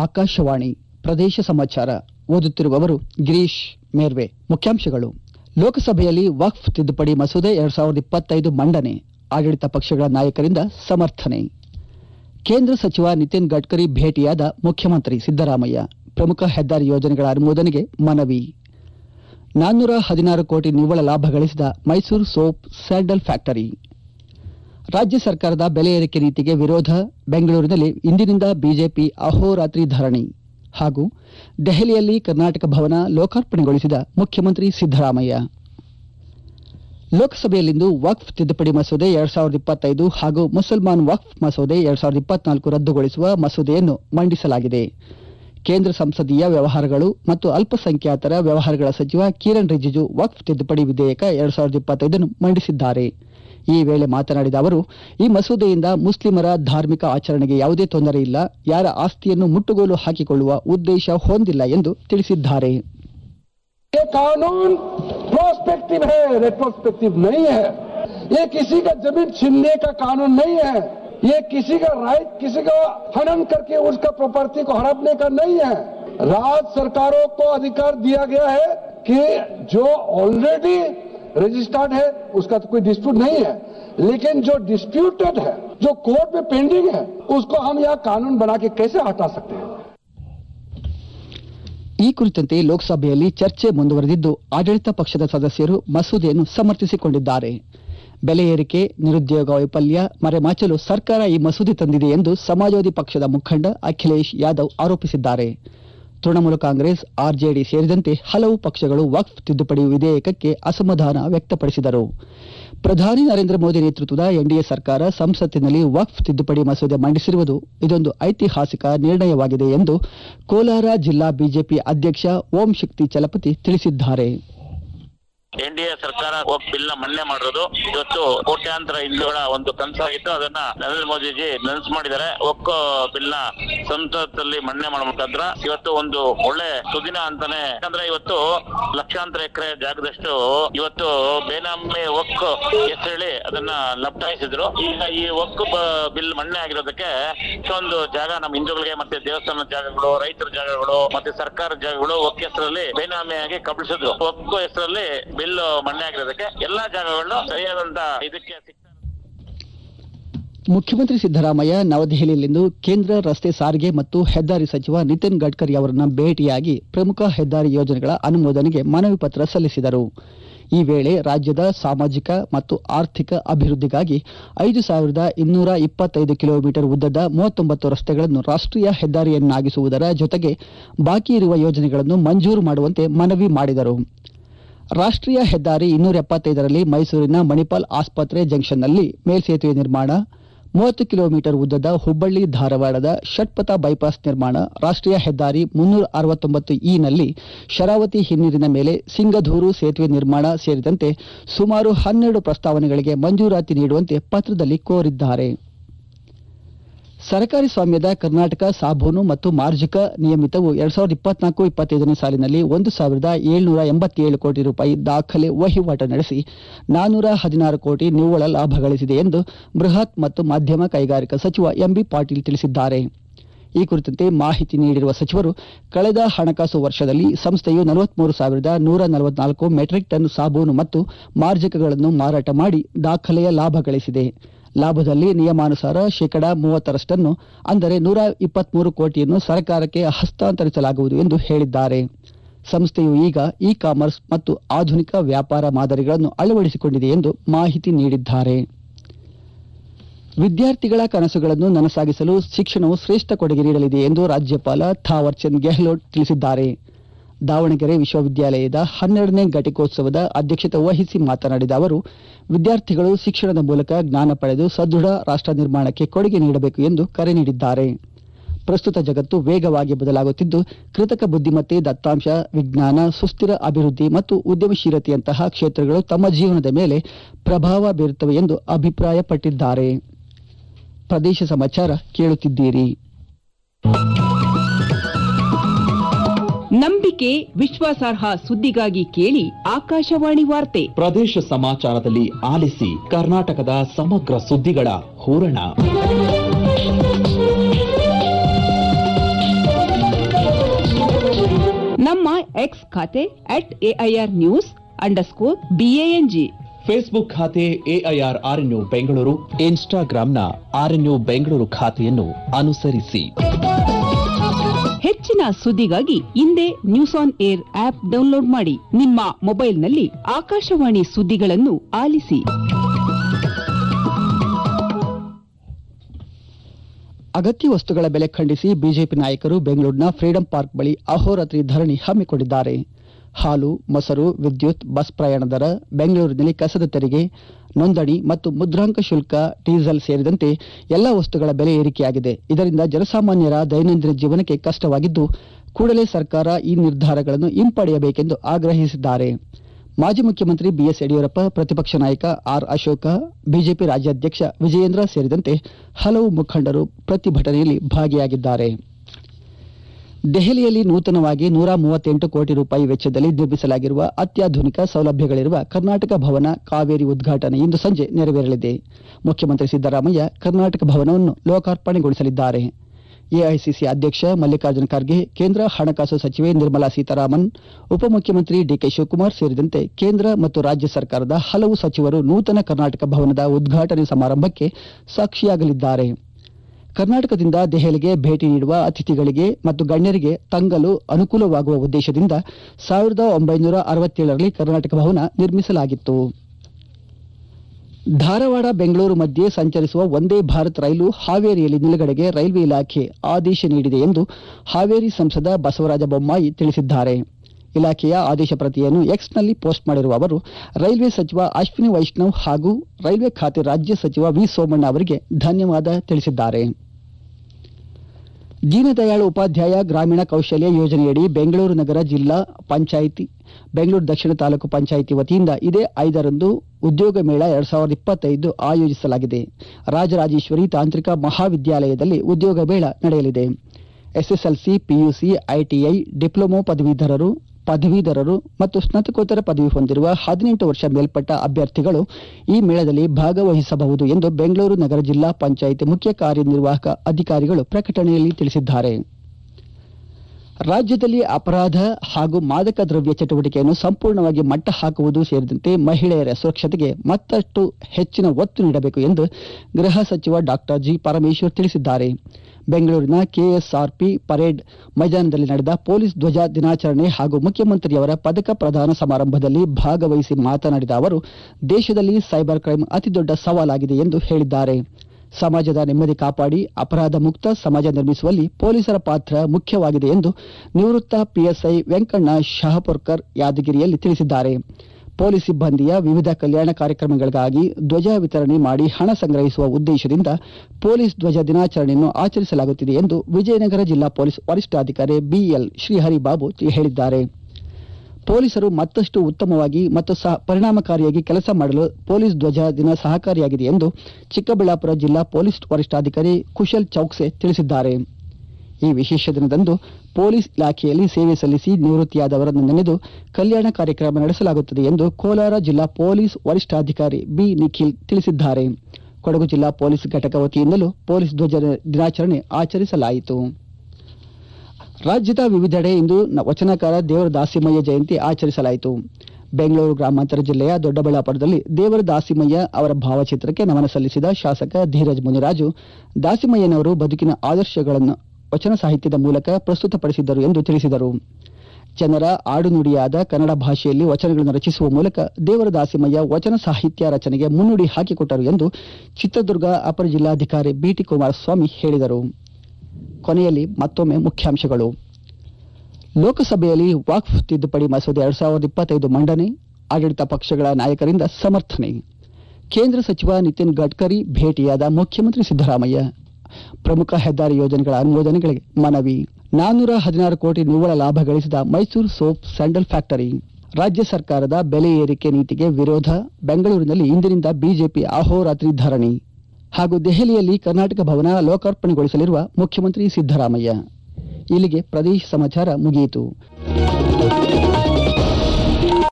ಆಕಾಶವಾಣಿ ಪ್ರದೇಶ ಸಮಾಚಾರ ಓದುತ್ತಿರುವವರು ಗಿರೀಶ್ ಮೇರ್ವೆ ಮುಖ್ಯಾಂಶಗಳು ಲೋಕಸಭೆಯಲ್ಲಿ ವಕ್ಫ್ ತಿದ್ದುಪಡಿ ಮಸೂದೆ ಎರಡ್ ಸಾವಿರದ ಇಪ್ಪತ್ತೈದು ಮಂಡನೆ ಆಡಳಿತ ಪಕ್ಷಗಳ ನಾಯಕರಿಂದ ಸಮರ್ಥನೆ ಕೇಂದ್ರ ಸಚಿವ ನಿತಿನ್ ಗಡ್ಕರಿ ಭೇಟಿಯಾದ ಮುಖ್ಯಮಂತ್ರಿ ಸಿದ್ದರಾಮಯ್ಯ ಪ್ರಮುಖ ಹೆದ್ದಾರಿ ಯೋಜನೆಗಳ ಅನುಮೋದನೆಗೆ ಮನವಿ ನಾನ್ನೂರ ಹದಿನಾರು ಕೋಟಿ ನಿವ್ವಳ ಲಾಭ ಗಳಿಸಿದ ಮೈಸೂರು ಸೋಪ್ ಸ್ಯಾಂಡಲ್ ಫ್ಯಾಕ್ಟರಿ ರಾಜ್ಯ ಸರ್ಕಾರದ ಬೆಲೆ ಏರಿಕೆ ನೀತಿಗೆ ವಿರೋಧ ಬೆಂಗಳೂರಿನಲ್ಲಿ ಇಂದಿನಿಂದ ಬಿಜೆಪಿ ಅಹೋರಾತ್ರಿ ಧರಣಿ ಹಾಗೂ ದೆಹಲಿಯಲ್ಲಿ ಕರ್ನಾಟಕ ಭವನ ಲೋಕಾರ್ಪಣೆಗೊಳಿಸಿದ ಮುಖ್ಯಮಂತ್ರಿ ಸಿದ್ದರಾಮಯ್ಯ ಲೋಕಸಭೆಯಲ್ಲಿಂದು ವಕ್ಫ್ ತಿದ್ದುಪಡಿ ಮಸೂದೆ ಎರಡ್ ಸಾವಿರದ ಇಪ್ಪತ್ತೈದು ಹಾಗೂ ಮುಸಲ್ಮಾನ್ ವಕ್ಫ್ ಮಸೂದೆ ಎರಡ್ ಸಾವಿರದ ಇಪ್ಪತ್ನಾಲ್ಕು ರದ್ದುಗೊಳಿಸುವ ಮಸೂದೆಯನ್ನು ಮಂಡಿಸಲಾಗಿದೆ ಕೇಂದ್ರ ಸಂಸದೀಯ ವ್ಯವಹಾರಗಳು ಮತ್ತು ಅಲ್ಪಸಂಖ್ಯಾತರ ವ್ಯವಹಾರಗಳ ಸಚಿವ ಕಿರಣ್ ರಿಜಿಜು ವಕ್ಫ್ ತಿದ್ದುಪಡಿ ವಿಧೇಯಕ ಎರಡ್ ಸಾವಿರದ ಇಪ್ಪತ್ತೈದನ್ನು ಮಂಡಿಸಿದ್ದಾರೆ ಈ ವೇಳೆ ಮಾತನಾಡಿದ ಅವರು ಈ ಮಸೂದೆಯಿಂದ ಮುಸ್ಲಿಮರ ಧಾರ್ಮಿಕ ಆಚರಣೆಗೆ ಯಾವುದೇ ತೊಂದರೆ ಇಲ್ಲ ಯಾರ ಆಸ್ತಿಯನ್ನು ಮುಟ್ಟುಗೋಲು ಹಾಕಿಕೊಳ್ಳುವ ಉದ್ದೇಶ ಹೊಂದಿಲ್ಲ ಎಂದು ತಿಳಿಸಿದ್ದಾರೆ ये कानून प्रोस्पेक्टिव है रेट्रोस्पेक्टिव नहीं है ये किसी का जमीन छीनने का कानून नहीं है ये किसी का राइट किसी का हनन करके उसका प्रॉपर्टी को हड़पने का नहीं है राज्य सरकारों को अधिकार दिया गया है कि जो ऑलरेडी रजिस्टर्ड है उसका तो कोई डिस्प्यूट नहीं है लेकिन जो डिस्प्यूटेड है जो कोर्ट में पेंडिंग है उसको हम यहाँ कानून बना के कैसे हटा सकते हैं ಈ ಕುರಿತಂತೆ ಲೋಕಸಭೆಯಲ್ಲಿ ಚರ್ಚೆ ಮುಂದುವರೆದಿದ್ದು ಆಡಳಿತ ಪಕ್ಷದ ಸದಸ್ಯರು ಮಸೂದೆಯನ್ನು ಸಮರ್ಥಿಸಿಕೊಂಡಿದ್ದಾರೆ ಬೆಲೆ ಏರಿಕೆ ನಿರುದ್ಯೋಗ ವೈಫಲ್ಯ ಮರೆಮಾಚಲು ಸರ್ಕಾರ ಈ ಮಸೂದೆ ತಂದಿದೆ ಎಂದು ಸಮಾಜವಾದಿ ಪಕ್ಷದ ಮುಖಂಡ ಅಖಿಲೇಶ್ ಯಾದವ್ ಆರೋಪಿಸಿದ್ದಾರೆ ತೃಣಮೂಲ ಕಾಂಗ್ರೆಸ್ ಆರ್ಜೆಡಿ ಸೇರಿದಂತೆ ಹಲವು ಪಕ್ಷಗಳು ವಕ್ಫ್ ತಿದ್ದುಪಡಿ ವಿಧೇಯಕಕ್ಕೆ ಅಸಮಾಧಾನ ವ್ಯಕ್ತಪಡಿಸಿದರು ಪ್ರಧಾನಿ ನರೇಂದ್ರ ಮೋದಿ ನೇತೃತ್ವದ ಎನ್ಡಿಎ ಸರ್ಕಾರ ಸಂಸತ್ತಿನಲ್ಲಿ ವಕ್ಫ್ ತಿದ್ದುಪಡಿ ಮಸೂದೆ ಮಂಡಿಸಿರುವುದು ಇದೊಂದು ಐತಿಹಾಸಿಕ ನಿರ್ಣಯವಾಗಿದೆ ಎಂದು ಕೋಲಾರ ಜಿಲ್ಲಾ ಬಿಜೆಪಿ ಅಧ್ಯಕ್ಷ ಓಂ ಶಕ್ತಿ ಚಲಪತಿ ತಿಳಿಸಿದ್ದಾರೆ ಎನ್ಡಿಎ ಸರ್ಕಾರ ಒಬ್ಬ ಬಿಲ್ ನ ಮನ್ನಣೆ ಮಾಡಿರೋದು ಇವತ್ತು ಕೋಟ್ಯಾಂತರ ಹಿಂದೂಗಳ ಒಂದು ಕನಸಾಗಿತ್ತು ಅದನ್ನ ನರೇಂದ್ರ ಮೋದಿಜಿ ನನಸು ಮಾಡಿದ್ದಾರೆ ಒಕ್ಕೋ ಬಿಲ್ ನ ಸಂಸತ್ತಲ್ಲಿ ಮನ್ನಣೆ ಮಾಡೋ ಮುಖಾಂತರ ಇವತ್ತು ಒಂದು ಒಳ್ಳೆ ಸುದಿನ ಅಂತಾನೆ ಯಾಕಂದ್ರೆ ಇವತ್ತು ಲಕ್ಷಾಂತರ ಎಕರೆ ಜಾಗದಷ್ಟು ಇವತ್ತು ಬೇನಾಮಿ ಒಕ್ ಹೆಸರೇಳಿ ಅದನ್ನ ಲಪ್ಟಾಯಿಸಿದ್ರು ಈಗ ಈ ಒಕ್ಕು ಬಿಲ್ ಮನ್ನಣೆ ಆಗಿರೋದಕ್ಕೆ ಇಷ್ಟೊಂದು ಜಾಗ ನಮ್ಮ ಹಿಂದೂಗಳಿಗೆ ಮತ್ತೆ ದೇವಸ್ಥಾನದ ಜಾಗಗಳು ರೈತರ ಜಾಗಗಳು ಮತ್ತೆ ಸರ್ಕಾರ ಜಾಗಗಳು ಒಕ್ಕ ಹೆಸರಲ್ಲಿ ಬೇನಾಮಿಯಾಗಿ ಕಬಳಿಸಿದ್ರು ಒಕ್ಕು ಹೆಸರಲ್ಲಿ ಬಿಲ್ ಮನ್ನಣೆ ಆಗಿರೋದಕ್ಕೆ ಎಲ್ಲಾ ಜಾಗಗಳನ್ನು ಸರಿಯಾದಂತ ಇದಕ್ಕೆ ಸಿಗ್ತಾ ಮುಖ್ಯಮಂತ್ರಿ ಸಿದ್ದರಾಮಯ್ಯ ನವದೆಹಲಿಯಲ್ಲಿಂದು ಕೇಂದ್ರ ರಸ್ತೆ ಸಾರಿಗೆ ಮತ್ತು ಹೆದ್ದಾರಿ ಸಚಿವ ನಿತಿನ್ ಗಡ್ಕರಿ ಅವರನ್ನ ಭೇಟಿಯಾಗಿ ಪ್ರಮುಖ ಹೆದ್ದಾರಿ ಯೋಜನೆಗಳ ಅನುಮೋದನೆಗೆ ಮನವಿ ಪತ್ರ ಸಲ್ಲಿಸಿದರು ಈ ವೇಳೆ ರಾಜ್ಯದ ಸಾಮಾಜಿಕ ಮತ್ತು ಆರ್ಥಿಕ ಅಭಿವೃದ್ಧಿಗಾಗಿ ಐದು ಸಾವಿರದ ಇನ್ನೂರ ಇಪ್ಪತ್ತೈದು ಕಿಲೋಮೀಟರ್ ಉದ್ದದ ಮೂವತ್ತೊಂಬತ್ತು ರಸ್ತೆಗಳನ್ನು ರಾಷ್ಟ್ರೀಯ ಹೆದ್ದಾರಿಯನ್ನಾಗಿಸುವುದರ ಜೊತೆಗೆ ಬಾಕಿ ಇರುವ ಯೋಜನೆಗಳನ್ನು ಮಂಜೂರು ಮಾಡುವಂತೆ ಮನವಿ ಮಾಡಿದರು ರಾಷ್ಟ್ರೀಯ ಹೆದ್ದಾರಿ ಇನ್ನೂರ ಎಪ್ಪತ್ತೈದರಲ್ಲಿ ಮೈಸೂರಿನ ಮಣಿಪಾಲ್ ಆಸ್ಪತ್ರೆ ಜಂಕ್ಷನ್ನಲ್ಲಿ ಮೇಲ್ಸೇತುವೆ ನಿರ್ಮಾಣ ಮೂವತ್ತು ಕಿಲೋಮೀಟರ್ ಉದ್ದದ ಹುಬ್ಬಳ್ಳಿ ಧಾರವಾಡದ ಷಟ್ಪಥ ಬೈಪಾಸ್ ನಿರ್ಮಾಣ ರಾಷ್ಟ್ರೀಯ ಹೆದ್ದಾರಿ ಮುನ್ನೂರ ಅರವತ್ತೊಂಬತ್ತು ಇ ನಲ್ಲಿ ಶರಾವತಿ ಹಿನ್ನೀರಿನ ಮೇಲೆ ಸಿಂಗಧೂರು ಸೇತುವೆ ನಿರ್ಮಾಣ ಸೇರಿದಂತೆ ಸುಮಾರು ಹನ್ನೆರಡು ಪ್ರಸ್ತಾವನೆಗಳಿಗೆ ಮಂಜೂರಾತಿ ನೀಡುವಂತೆ ಪತ್ರದಲ್ಲಿ ಕೋರಿದ್ದಾರೆ ಸರ್ಕಾರಿ ಸ್ವಾಮ್ಯದ ಕರ್ನಾಟಕ ಸಾಬೂನು ಮತ್ತು ಮಾರ್ಜಕ ನಿಯಮಿತವು ಎರಡ್ ಸಾವಿರದ ಇಪ್ಪತ್ನಾಲ್ಕು ಇಪ್ಪತ್ತೈದನೇ ಸಾಲಿನಲ್ಲಿ ಒಂದು ಸಾವಿರದ ಏಳ್ನೂರ ಎಂಬತ್ತೇಳು ಕೋಟಿ ರೂಪಾಯಿ ದಾಖಲೆ ವಹಿವಾಟು ನಡೆಸಿ ನಾನೂರ ಹದಿನಾರು ಕೋಟಿ ನಿವ್ವಳ ಲಾಭ ಗಳಿಸಿದೆ ಎಂದು ಬೃಹತ್ ಮತ್ತು ಮಧ್ಯಮ ಕೈಗಾರಿಕಾ ಸಚಿವ ಎಂಬಿ ಪಾಟೀಲ್ ತಿಳಿಸಿದ್ದಾರೆ ಈ ಕುರಿತಂತೆ ಮಾಹಿತಿ ನೀಡಿರುವ ಸಚಿವರು ಕಳೆದ ಹಣಕಾಸು ವರ್ಷದಲ್ಲಿ ಸಂಸ್ಥೆಯು ನಲವತ್ಮೂರು ಸಾವಿರದ ನೂರ ನಲವತ್ನಾಲ್ಕು ಮೆಟ್ರಿಕ್ ಟನ್ ಸಾಬೂನು ಮತ್ತು ಮಾರ್ಜಕಗಳನ್ನು ಮಾರಾಟ ಮಾಡಿ ದಾಖಲೆಯ ಲಾಭ ಗಳಿಸಿದೆ ಲಾಭದಲ್ಲಿ ನಿಯಮಾನುಸಾರ ಶೇಕಡಾ ಮೂವತ್ತರಷ್ಟನ್ನು ಅಂದರೆ ನೂರ ಇಪ್ಪತ್ಮೂರು ಕೋಟಿಯನ್ನು ಸರ್ಕಾರಕ್ಕೆ ಹಸ್ತಾಂತರಿಸಲಾಗುವುದು ಎಂದು ಹೇಳಿದ್ದಾರೆ ಸಂಸ್ಥೆಯು ಈಗ ಇ ಕಾಮರ್ಸ್ ಮತ್ತು ಆಧುನಿಕ ವ್ಯಾಪಾರ ಮಾದರಿಗಳನ್ನು ಅಳವಡಿಸಿಕೊಂಡಿದೆ ಎಂದು ಮಾಹಿತಿ ನೀಡಿದ್ದಾರೆ ವಿದ್ಯಾರ್ಥಿಗಳ ಕನಸುಗಳನ್ನು ನನಸಾಗಿಸಲು ಶಿಕ್ಷಣವು ಶ್ರೇಷ್ಠ ಕೊಡುಗೆ ನೀಡಲಿದೆ ಎಂದು ರಾಜ್ಯಪಾಲ ಥಾವರ್ಚಂದ್ ಗೆಹ್ಲೋಟ್ ತಿಳಿಸಿದ್ದಾರೆ ದಾವಣಗೆರೆ ವಿಶ್ವವಿದ್ಯಾಲಯದ ಹನ್ನೆರಡನೇ ಘಟಿಕೋತ್ಸವದ ಅಧ್ಯಕ್ಷತೆ ವಹಿಸಿ ಮಾತನಾಡಿದ ಅವರು ವಿದ್ಯಾರ್ಥಿಗಳು ಶಿಕ್ಷಣದ ಮೂಲಕ ಜ್ಞಾನ ಪಡೆದು ಸದೃಢ ರಾಷ್ಟ್ರ ನಿರ್ಮಾಣಕ್ಕೆ ಕೊಡುಗೆ ನೀಡಬೇಕು ಎಂದು ಕರೆ ನೀಡಿದ್ದಾರೆ ಪ್ರಸ್ತುತ ಜಗತ್ತು ವೇಗವಾಗಿ ಬದಲಾಗುತ್ತಿದ್ದು ಕೃತಕ ಬುದ್ಧಿಮತ್ತೆ ದತ್ತಾಂಶ ವಿಜ್ಞಾನ ಸುಸ್ಥಿರ ಅಭಿವೃದ್ಧಿ ಮತ್ತು ಉದ್ಯಮಶೀಲತೆಯಂತಹ ಕ್ಷೇತ್ರಗಳು ತಮ್ಮ ಜೀವನದ ಮೇಲೆ ಪ್ರಭಾವ ಬೀರುತ್ತವೆ ಎಂದು ಅಭಿಪ್ರಾಯಪಟ್ಟಿದ್ದಾರೆ ಪ್ರದೇಶ ಸಮಾಚಾರ ಕೇಳುತ್ತಿದ್ದೀರಿ ನಂಬಿಕೆ ವಿಶ್ವಾಸಾರ್ಹ ಸುದ್ದಿಗಾಗಿ ಕೇಳಿ ಆಕಾಶವಾಣಿ ವಾರ್ತೆ ಪ್ರದೇಶ ಸಮಾಚಾರದಲ್ಲಿ ಆಲಿಸಿ ಕರ್ನಾಟಕದ ಸಮಗ್ರ ಸುದ್ದಿಗಳ ಹೂರಣ ನಮ್ಮ ಎಕ್ಸ್ ಖಾತೆ at AIR news underscore BANG Facebook ಖಾತೆ ಎಐಆರ್ ಆರ್ಎನ್ಯು ಬೆಂಗಳೂರು ಇನ್ಸ್ಟಾಗ್ರಾಂನ ಆರ್ಎನ್ಯು ಬೆಂಗಳೂರು ಖಾತೆಯನ್ನು ಅನುಸರಿಸಿ ಹೆಚ್ಚಿನ ಸುದ್ದಿಗಾಗಿ ಹಿಂದೆ news on air app download ಮಾಡಿ ನಿಮ್ಮ ಮೊಬೈಲ್ನಲ್ಲಿ ಆಕಾಶವಾಣಿ ಸುದ್ದಿಗಳನ್ನು ಆಲಿಸಿ ಅಗತ್ಯ ವಸ್ತುಗಳ ಬೆಲೆ ಖಂಡಿಸಿ ಬಿಜೆಪಿ ನಾಯಕರು ಬೆಂಗಳೂರಿನ ಫ್ರೀಡಂ ಪಾರ್ಕ್ ಬಳಿ ಅಹೋರಾತ್ರಿ ಧರಣಿ ಹಮ್ಮಿಕೊಂಡಿದ್ದಾರೆ ಹಾಲು ಮೊಸರು ವಿದ್ಯುತ್ ಬಸ್ ಪ್ರಯಾಣ ದರ ಬೆಂಗಳೂರಿನಲ್ಲಿ ಕಸದ ತೆರಿಗೆ ನೋಂದಣಿ ಮತ್ತು ಮುದ್ರಾಂಕ ಶುಲ್ಕ ಡೀಸೆಲ್ ಸೇರಿದಂತೆ ಎಲ್ಲ ವಸ್ತುಗಳ ಬೆಲೆ ಏರಿಕೆಯಾಗಿದೆ ಇದರಿಂದ ಜನಸಾಮಾನ್ಯರ ದೈನಂದಿನ ಜೀವನಕ್ಕೆ ಕಷ್ಟವಾಗಿದ್ದು ಕೂಡಲೇ ಸರ್ಕಾರ ಈ ನಿರ್ಧಾರಗಳನ್ನು ಹಿಂಪಡೆಯಬೇಕೆಂದು ಆಗ್ರಹಿಸಿದ್ದಾರೆ ಮಾಜಿ ಮುಖ್ಯಮಂತ್ರಿ ಬಿಎಸ್ ಯಡಿಯೂರಪ್ಪ ಪ್ರತಿಪಕ್ಷ ನಾಯಕ ಆರ್ ಅಶೋಕ ಬಿಜೆಪಿ ರಾಜ್ಯಾಧ್ಯಕ್ಷ ವಿಜಯೇಂದ್ರ ಸೇರಿದಂತೆ ಹಲವು ಮುಖಂಡರು ಪ್ರತಿಭಟನೆಯಲ್ಲಿ ಭಾಗಿಯಾಗಿದ್ದಾರೆ ದೆಹಲಿಯಲ್ಲಿ ನೂತನವಾಗಿ ನೂರ ಮೂವತ್ತೆಂಟು ಕೋಟಿ ರೂಪಾಯಿ ವೆಚ್ಚದಲ್ಲಿ ನಿರ್ಮಿಸಲಾಗಿರುವ ಅತ್ಯಾಧುನಿಕ ಸೌಲಭ್ಯಗಳಿರುವ ಕರ್ನಾಟಕ ಭವನ ಕಾವೇರಿ ಉದ್ಘಾಟನೆ ಇಂದು ಸಂಜೆ ನೆರವೇರಲಿದೆ ಮುಖ್ಯಮಂತ್ರಿ ಸಿದ್ದರಾಮಯ್ಯ ಕರ್ನಾಟಕ ಭವನವನ್ನು ಲೋಕಾರ್ಪಣೆಗೊಳಿಸಲಿದ್ದಾರೆ ಎಐಸಿಸಿ ಅಧ್ಯಕ್ಷ ಮಲ್ಲಿಕಾರ್ಜುನ ಖರ್ಗೆ ಕೇಂದ್ರ ಹಣಕಾಸು ಸಚಿವೆ ನಿರ್ಮಲಾ ಸೀತಾರಾಮನ್ ಉಪಮುಖ್ಯಮಂತ್ರಿ ಡಿಕೆ ಶಿವಕುಮಾರ್ ಸೇರಿದಂತೆ ಕೇಂದ್ರ ಮತ್ತು ರಾಜ್ಯ ಸರ್ಕಾರದ ಹಲವು ಸಚಿವರು ನೂತನ ಕರ್ನಾಟಕ ಭವನದ ಉದ್ಘಾಟನೆ ಸಮಾರಂಭಕ್ಕೆ ಸಾಕ್ಷಿಯಾಗಲಿದ್ದಾರೆ ಕರ್ನಾಟಕದಿಂದ ದೆಹಲಿಗೆ ಭೇಟಿ ನೀಡುವ ಅತಿಥಿಗಳಿಗೆ ಮತ್ತು ಗಣ್ಯರಿಗೆ ತಂಗಲು ಅನುಕೂಲವಾಗುವ ಉದ್ದೇಶದಿಂದ ಸಾವಿರದ ಒಂಬೈನೂರ ಅರವತ್ತೇಳರಲ್ಲಿ ಕರ್ನಾಟಕ ಭವನ ನಿರ್ಮಿಸಲಾಗಿತ್ತು ಧಾರವಾಡ ಬೆಂಗಳೂರು ಮಧ್ಯೆ ಸಂಚರಿಸುವ ಒಂದೇ ಭಾರತ್ ರೈಲು ಹಾವೇರಿಯಲ್ಲಿ ನಿಲುಗಡೆಗೆ ರೈಲ್ವೆ ಇಲಾಖೆ ಆದೇಶ ನೀಡಿದೆ ಎಂದು ಹಾವೇರಿ ಸಂಸದ ಬಸವರಾಜ ಬೊಮ್ಮಾಯಿ ತಿಳಿಸಿದ್ದಾರೆ ಇಲಾಖೆಯ ಆದೇಶ ಪ್ರತಿಯನ್ನು ಎಕ್ಸ್ನಲ್ಲಿ ಪೋಸ್ಟ್ ಮಾಡಿರುವ ಅವರು ರೈಲ್ವೆ ಸಚಿವ ಅಶ್ವಿನಿ ವೈಷ್ಣವ್ ಹಾಗೂ ರೈಲ್ವೆ ಖಾತೆ ರಾಜ್ಯ ಸಚಿವ ವಿ ಸೋಮಣ್ಣ ಅವರಿಗೆ ಧನ್ಯವಾದ ತಿಳಿಸಿದ್ದಾರೆ ದೀನದಯಾಳು ಉಪಾಧ್ಯಾಯ ಗ್ರಾಮೀಣ ಕೌಶಲ್ಯ ಯೋಜನೆಯಡಿ ಬೆಂಗಳೂರು ನಗರ ಜಿಲ್ಲಾ ಪಂಚಾಯಿತಿ ಬೆಂಗಳೂರು ದಕ್ಷಿಣ ತಾಲೂಕು ಪಂಚಾಯಿತಿ ವತಿಯಿಂದ ಇದೇ ಐದರಂದು ಉದ್ಯೋಗ ಮೇಳ ಎರಡ್ ಸಾವಿರದ ಇಪ್ಪತ್ತೈದು ಆಯೋಜಿಸಲಾಗಿದೆ ರಾಜರಾಜೇಶ್ವರಿ ತಾಂತ್ರಿಕ ಮಹಾವಿದ್ಯಾಲಯದಲ್ಲಿ ಉದ್ಯೋಗ ಮೇಳ ನಡೆಯಲಿದೆ ಎಸ್ಎಸ್ಎಲ್ಸಿ ಪಿಯುಸಿ ಐಟಿಐ ಡಿಪ್ಲೊಮೊ ಪದವೀಧರರು ಪದವೀಧರರು ಮತ್ತು ಸ್ನಾತಕೋತ್ತರ ಪದವಿ ಹೊಂದಿರುವ ಹದಿನೆಂಟು ವರ್ಷ ಮೇಲ್ಪಟ್ಟ ಅಭ್ಯರ್ಥಿಗಳು ಈ ಮೇಳದಲ್ಲಿ ಭಾಗವಹಿಸಬಹುದು ಎಂದು ಬೆಂಗಳೂರು ನಗರ ಜಿಲ್ಲಾ ಪಂಚಾಯಿತಿ ಮುಖ್ಯ ಕಾರ್ಯನಿರ್ವಾಹಕ ಅಧಿಕಾರಿಗಳು ಪ್ರಕಟಣೆಯಲ್ಲಿ ತಿಳಿಸಿದ್ದಾರೆ ರಾಜ್ಯದಲ್ಲಿ ಅಪರಾಧ ಹಾಗೂ ಮಾದಕ ದ್ರವ್ಯ ಚಟುವಟಿಕೆಯನ್ನು ಸಂಪೂರ್ಣವಾಗಿ ಮಟ್ಟ ಹಾಕುವುದು ಸೇರಿದಂತೆ ಮಹಿಳೆಯರ ಸುರಕ್ಷತೆಗೆ ಮತ್ತಷ್ಟು ಹೆಚ್ಚಿನ ಒತ್ತು ನೀಡಬೇಕು ಎಂದು ಗೃಹ ಸಚಿವ ಡಾಕ್ಟರ್ ಜಿ ಪರಮೇಶ್ವರ್ ತಿಳಿಸಿದ್ದಾರೆ ಬೆಂಗಳೂರಿನ ಕೆಎಸ್ಆರ್ಪಿ ಪರೇಡ್ ಮೈದಾನದಲ್ಲಿ ನಡೆದ ಪೊಲೀಸ್ ಧ್ವಜ ದಿನಾಚರಣೆ ಹಾಗೂ ಮುಖ್ಯಮಂತ್ರಿಯವರ ಪದಕ ಪ್ರದಾನ ಸಮಾರಂಭದಲ್ಲಿ ಭಾಗವಹಿಸಿ ಮಾತನಾಡಿದ ಅವರು ದೇಶದಲ್ಲಿ ಸೈಬರ್ ಕ್ರೈಮ್ ಅತಿದೊಡ್ಡ ಸವಾಲಾಗಿದೆ ಎಂದು ಹೇಳಿದ್ದಾರೆ ಸಮಾಜದ ನೆಮ್ಮದಿ ಕಾಪಾಡಿ ಅಪರಾಧ ಮುಕ್ತ ಸಮಾಜ ನಿರ್ಮಿಸುವಲ್ಲಿ ಪೊಲೀಸರ ಪಾತ್ರ ಮುಖ್ಯವಾಗಿದೆ ಎಂದು ನಿವೃತ್ತ ಪಿಎಸ್ಐ ವೆಂಕಣ್ಣ ಶಹಪುರ್ಕರ್ ಯಾದಗಿರಿಯಲ್ಲಿ ತಿಳಿಸಿದ್ದಾರೆ ಪೊಲೀಸ್ ಸಿಬ್ಬಂದಿಯ ವಿವಿಧ ಕಲ್ಯಾಣ ಕಾರ್ಯಕ್ರಮಗಳಿಗಾಗಿ ಧ್ವಜ ವಿತರಣೆ ಮಾಡಿ ಹಣ ಸಂಗ್ರಹಿಸುವ ಉದ್ದೇಶದಿಂದ ಪೊಲೀಸ್ ಧ್ವಜ ದಿನಾಚರಣೆಯನ್ನು ಆಚರಿಸಲಾಗುತ್ತಿದೆ ಎಂದು ವಿಜಯನಗರ ಜಿಲ್ಲಾ ಪೊಲೀಸ್ ವರಿಷ್ಠಾಧಿಕಾರಿ ಬಿಎಲ್ ಶ್ರೀಹರಿಬಾಬು ಹೇಳಿದ್ದಾರೆ ಪೊಲೀಸರು ಮತ್ತಷ್ಟು ಉತ್ತಮವಾಗಿ ಮತ್ತು ಸಹ ಪರಿಣಾಮಕಾರಿಯಾಗಿ ಕೆಲಸ ಮಾಡಲು ಪೊಲೀಸ್ ಧ್ವಜ ದಿನ ಸಹಕಾರಿಯಾಗಿದೆ ಎಂದು ಚಿಕ್ಕಬಳ್ಳಾಪುರ ಜಿಲ್ಲಾ ಪೊಲೀಸ್ ವರಿಷ್ಠಾಧಿಕಾರಿ ಕುಶಲ್ ಚೌಕ್ಸೆ ತಿಳಿಸಿದ್ದಾರೆ ಈ ವಿಶೇಷ ದಿನದಂದು ಪೊಲೀಸ್ ಇಲಾಖೆಯಲ್ಲಿ ಸೇವೆ ಸಲ್ಲಿಸಿ ನಿವೃತ್ತಿಯಾದವರನ್ನು ನೆನೆದು ಕಲ್ಯಾಣ ಕಾರ್ಯಕ್ರಮ ನಡೆಸಲಾಗುತ್ತದೆ ಎಂದು ಕೋಲಾರ ಜಿಲ್ಲಾ ಪೊಲೀಸ್ ವರಿಷ್ಠಾಧಿಕಾರಿ ಬಿ ನಿಖಿಲ್ ತಿಳಿಸಿದ್ದಾರೆ ಕೊಡಗು ಜಿಲ್ಲಾ ಪೊಲೀಸ್ ಘಟಕ ವತಿಯಿಂದಲೂ ಪೊಲೀಸ್ ಧ್ವಜ ದಿನಾಚರಣೆ ಆಚರಿಸಲಾಯಿತು ರಾಜ್ಯದ ವಿವಿಧೆಡೆ ಇಂದು ನ- ವಚನಕಾರ ದೇವರ ದಾಸಿಮಯ್ಯ ಜಯಂತಿ ಆಚರಿಸಲಾಯಿತು ಬೆಂಗಳೂರು ಗ್ರಾಮಾಂತರ ಜಿಲ್ಲೆಯ ದೊಡ್ಡಬಳ್ಳಾಪುರದಲ್ಲಿ ದೇವರ ದಾಸಿಮಯ್ಯ ಅವರ ಭಾವಚಿತ್ರಕ್ಕೆ ನಮನ ಸಲ್ಲಿಸಿದ ಶಾಸಕ ಧೀರಜ್ ಮುನಿರಾಜು ದಾಸಿಮಯ್ಯನವರು ಬದುಕಿನ ಆದರ್ಶಗಳನ್ನು ವಚನ ಸಾಹಿತ್ಯದ ಮೂಲಕ ಪ್ರಸ್ತುತಪಡಿಸಿದ್ದರು ಎಂದು ತಿಳಿಸಿದರು ಜನರ ಆಡುನುಡಿಯಾದ ಕನ್ನಡ ಭಾಷೆಯಲ್ಲಿ ವಚನಗಳನ್ನು ರಚಿಸುವ ಮೂಲಕ ದೇವರ ದಾಸಿಮಯ್ಯ ವಚನ ಸಾಹಿತ್ಯ ರಚನೆಗೆ ಮುನ್ನುಡಿ ಹಾಕಿಕೊಟ್ಟರು ಎಂದು ಚಿತ್ರದುರ್ಗ ಅಪರ ಜಿಲ್ಲಾಧಿಕಾರಿ ಬಿಟಿ ಕುಮಾರಸ್ವಾಮಿ ಹೇಳಿದರು ಕೊನೆಯಲ್ಲಿ ಮತ್ತೊಮ್ಮೆ ಮುಖ್ಯಾಂಶಗಳು ಲೋಕಸಭೆಯಲ್ಲಿ ವಾಕ್ಫ್ ತಿದ್ದುಪಡಿ ಮಸೂದೆ ಎರಡ್ ಸಾವಿರದ ಇಪ್ಪತ್ತೈದು ಮಂಡನೆ ಆಡಳಿತ ಪಕ್ಷಗಳ ನಾಯಕರಿಂದ ಸಮರ್ಥನೆ ಕೇಂದ್ರ ಸಚಿವ ನಿತಿನ್ ಗಡ್ಕರಿ ಭೇಟಿಯಾದ ಮುಖ್ಯಮಂತ್ರಿ ಸಿದ್ದರಾಮಯ್ಯ ಪ್ರಮುಖ ಹೆದ್ದಾರಿ ಯೋಜನೆಗಳ ಅನುಮೋದನೆಗಳಿಗೆ ಮನವಿ ನಾನ್ನೂರ ಹದಿನಾರು ಕೋಟಿ ನಿವ್ವಳ ಲಾಭ ಗಳಿಸಿದ ಮೈಸೂರು ಸೋಪ್ ಸ್ಯಾಂಡಲ್ ಫ್ಯಾಕ್ಟರಿ ರಾಜ್ಯ ಸರ್ಕಾರದ ಬೆಲೆ ಏರಿಕೆ ನೀತಿಗೆ ವಿರೋಧ ಬೆಂಗಳೂರಿನಲ್ಲಿ ಇಂದಿನಿಂದ ಬಿಜೆಪಿ ಅಹೋರಾತ್ರಿ ಧರಣಿ ಹಾಗೂ ದೆಹಲಿಯಲ್ಲಿ ಕರ್ನಾಟಕ ಭವನ ಲೋಕಾರ್ಪಣೆಗೊಳಿಸಲಿರುವ ಮುಖ್ಯಮಂತ್ರಿ ಸಿದ್ದರಾಮಯ್ಯ ಇಲ್ಲಿಗೆ ಪ್ರದೇಶ ಸಮಾಚಾರ ಮುಗಿಯಿತು